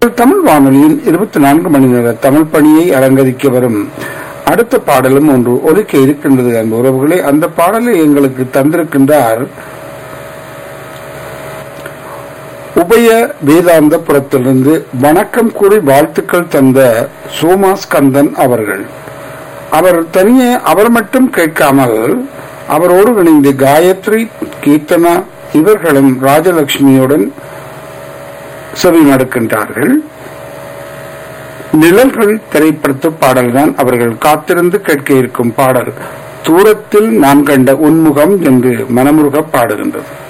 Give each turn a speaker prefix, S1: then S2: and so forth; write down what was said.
S1: தமிழ் வானொலியின் இருபத்தி நான்கு மணி நேர தமிழ் பணியை அலங்கரிக்க வரும் அடுத்த பாடலும் ஒன்று ஒதுக்க இருக்கின்றது அன்பு உறவுகளே அந்த பாடலை எங்களுக்கு தந்திருக்கின்றார் உபய வேதாந்த புறத்திலிருந்து வணக்கம் கூறி வாழ்த்துக்கள் தந்த சோமா ஸ்கந்தன் அவர்கள் அவர் தனியே அவர் மட்டும் கேட்காமல் அவரோடு இணைந்து காயத்ரி கீர்த்தனா இவர்களும் ராஜலட்சுமியுடன் செவி நடக்கின்றார்கள் நிழல்கள் திரைப்படத்து பாடல்தான் அவர்கள் காத்திருந்து கேட்க இருக்கும் பாடல் தூரத்தில் நான் கண்ட உன்முகம் என்று மனமுருக பாடுகின்றது